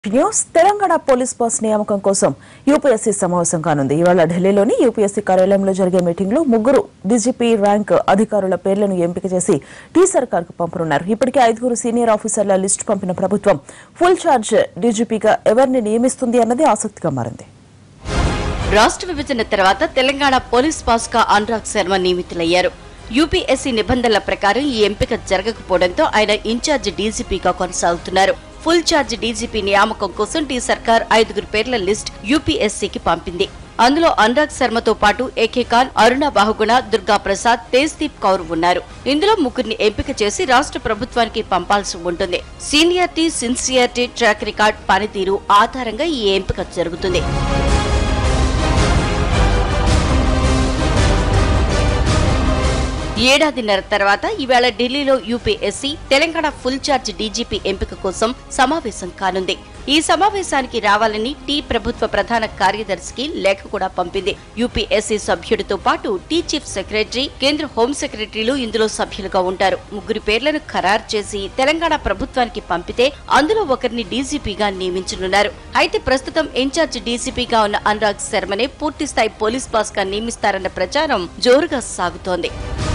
news Telangana police bus నియామకం కోసం UPSC సమావేశం కానుంది ఇవాళ ఢిల్లీలోని యూపీఎస్సీ కార్యాలయంలో జరిగే మీటింగ్ లో ముగ్గురు డీజీపీ ర్యాంక్ అధికారుల పేర్లను ఎంపిక చేసి టీ సర్కార్ కు పంపనున్నారు ఇప్పటికే ఐదుగురు సీనియర్ ఆఫీసర్ల లిస్టు పంపిన ప్రభుత్వం ఫుల్ ఛార్జ్ డీజీపీగా ఎవరిని నియమిస్తుంది అన్నది ఆసక్తిగా మారింది రాష్ట్ర విభజన తర్వాత తెలంగాణ పోలీస్ పాస్ గా అనురాగ్ శర్మ నియమితులయ్యారు యూపీఎస్సీ నిబంధనల ప్రకారం ఈ ఎంపిక జరగకపోవడంతో ఆయన ఇన్ఛార్జ్ డీజీపీగా కొనసాగుతున్నారు ఫుల్ ఛార్జ్ డీజీపీ నియామకం కోసం టీ సర్కార్ ఐదుగురు పేర్ల లిస్ట్ యూపీఎస్సీకి పంపింది అందులో అనురాగ్ శర్మతో పాటు ఏకే ఖాన్ అరుణ బాహుగుణ దుర్గా ప్రసాద్ తేజ్దీప్ కౌర్ ఉన్నారు ఇందులో ముగ్గురిని ఎంపిక చేసి రాష్ట్ర ప్రభుత్వానికి పంపాల్సి ఉంటుంది సీనియారిటీ సిన్సియారిటీ ట్రాక్ రికార్డ్ పనితీరు ఆధారంగా ఈ ఎంపిక జరుగుతుంది ఏడాదిన్నర తర్వాత ఈవేళ ఢిల్లీలో UPSC Telangana full charge DGP ఎంపిక కోసం సమావేశం కానుంది ఈ సమావేశానికి రావాలని టీ ప్రభుత్వ ప్రధాన కార్యదర్శికి లేఖ కూడా పంపింది యూపీఎస్సీ సభ్యుడితో పాటు టీ చీఫ్ సెక్రటరీ కేంద్ర హోం సెక్రటరీలు ఇందులో సభ్యులుగా ఉంటారు ముగ్గురి పేర్లను ఖరారు చేసి తెలంగాణ ప్రభుత్వానికి పంపితే అందులో ఒకరిని డీజీపీగా నియమించనున్నారు అయితే ప్రస్తుతం ఇన్ఛార్జ్ డీజీపీగా ఉన్న అనురాగ్ శర్మనే పూర్తిస్థాయి పోలీస్ బాస్ గా నియమిస్తారన్న ప్రచారం జోరుగా సాగుతోంది